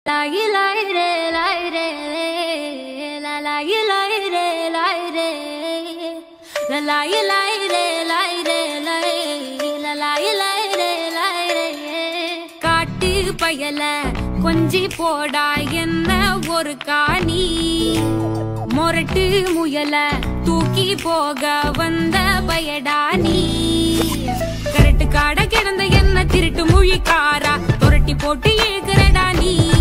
லாயி லாய் ரே லாய் ரே லா லாயி லாய் ரே லாய் ரே லா லாயி லாய் ரே லாய் ரே லாய் லா லாயி லாய் ரே லாய் ரே காட்டு பயல கொஞ்சி போடா என்ன ஒரு காணி மொரட்டு முயல தூக்கி போக வந்த பயடா நீ கரட்டு காட கிடந்த என்ன திருட்டு மொழிக்காரா புரட்டி போட்டு ஏகுறடா நீ